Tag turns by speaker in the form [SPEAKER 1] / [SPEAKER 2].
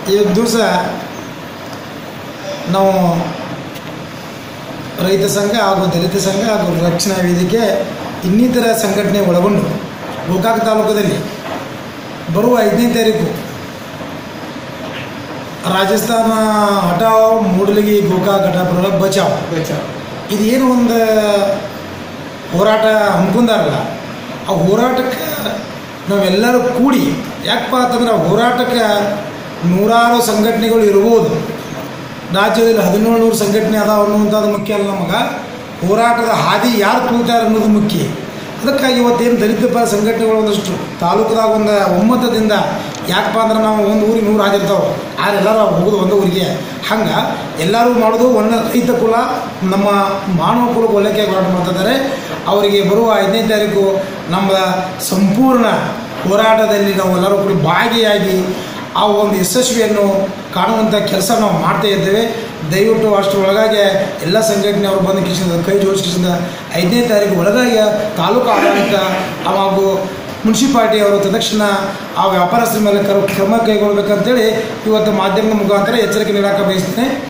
[SPEAKER 1] ಇವತ್ತು ದಿವಸ ನಾವು ರೈತ ಸಂಘ ಹಾಗೂ ದಲಿತ ಸಂಘ ಹಾಗೂ ರಕ್ಷಣಾ ವೇದಿಕೆ ಇನ್ನಿತರ ಸಂಘಟನೆ ಒಳಗೊಂಡು ಗೋಕಾಕ್ ತಾಲೂಕದಲ್ಲಿ ಬರುವ ಐದನೇ ತಾರೀಕು ರಾಜಸ್ಥಾನ ಹಠಾವ್ ಮೂಡಲಗಿ ಗೋಕಾಕ್ ಘಟಪ್ರಭ ಬಚಾವ್ ಇದೇನು ಒಂದು ಹೋರಾಟ ಹಮ್ಮಿಕೊಂಡಾರಲ್ಲ ಆ ಹೋರಾಟಕ್ಕೆ ನಾವೆಲ್ಲರೂ ಕೂಡಿ ಯಾಕಪ್ಪ ಅಂತಂದ್ರೆ ಆ ಹೋರಾಟಕ್ಕೆ ನೂರಾರು ಸಂಘಟನೆಗಳು ಇರ್ಬೋದು ರಾಜ್ಯದಲ್ಲಿ ಹದಿನೇಳು ನೂರು ಸಂಘಟನೆ ಅದಾವ ಅನ್ನುವಂಥದ್ದು ಮುಖ್ಯ ಅಲ್ಲ ನಮಗೆ ಹೋರಾಟದ ಹಾದಿ ಯಾರು ತುಳಿತಾರೆ ಅನ್ನೋದು ಮುಖ್ಯ ಅದಕ್ಕಾಗಿ ಇವತ್ತೇನು ದಲಿತ ಪರ ಸಂಘಟನೆಗಳು ಒಂದಷ್ಟು ತಾಲೂಕದಾಗ ಒಂದು ಒಮ್ಮತದಿಂದ ಯಾಕಪ್ಪ ಅಂದ್ರೆ ನಾವು ಒಂದು ಊರಿಗೆ ನೂರು ಹಾದಿರ್ತಾವೆ ಆದ್ರೆ ಎಲ್ಲರೂ ಹೋಗೋದು ಒಂದು ಊರಿಗೆ ಹಂಗೆ ಎಲ್ಲರೂ ಮಾಡೋದು ಒಂದು ರೈತ ಕುಲ ನಮ್ಮ ಮಾನವ ಕುಲಕ್ಕೆ ಒಳ್ಳೆಕೆ ಹೋರಾಟ ಮಾಡ್ತಿದ್ದಾರೆ ಅವರಿಗೆ ಬರುವ ಐದನೇ ತಾರೀಕು ನಮ್ಮ ಸಂಪೂರ್ಣ ಹೋರಾಟದಲ್ಲಿ ನಾವು ಎಲ್ಲರೂ ಕೂಡಿ ಭಾಗಿಯಾಗಿ ಆ ಒಂದು ಯಶಸ್ವಿಯನ್ನು ಕಾಣುವಂಥ ಕೆಲಸ ನಾವು ಮಾಡ್ತಾ ಇದ್ದೇವೆ ದಯವಿಟ್ಟು ಅಷ್ಟರೊಳಗಾಗಿ ಎಲ್ಲ ಸಂಘಟನೆಯವರು ಬಂದು ಕಿಶಿಂದ ಕೈ ಜೋಡಿಸಿದ ಐದನೇ ತಾರೀಕು ಒಳಗಾಗಿ ತಾಲೂಕು ಆಡಳಿತ ಹಾಗೂ ಮುನ್ಸಿಪಾಲ್ಟಿಯವರು ತಕ್ಷಣ ಆ ವ್ಯಾಪಾರಸ್ಥರ ಮೇಲೆ ಕ್ರಮ ಕ್ರಮ ಕೈಗೊಳ್ಬೇಕಂತೇಳಿ ಇವತ್ತು ಮಾಧ್ಯಮದ ಮುಖಾಂತರ ಎಚ್ಚರಿಕೆ ನೀಡಕ್ಕೆ ಬಯಸ್ತೇನೆ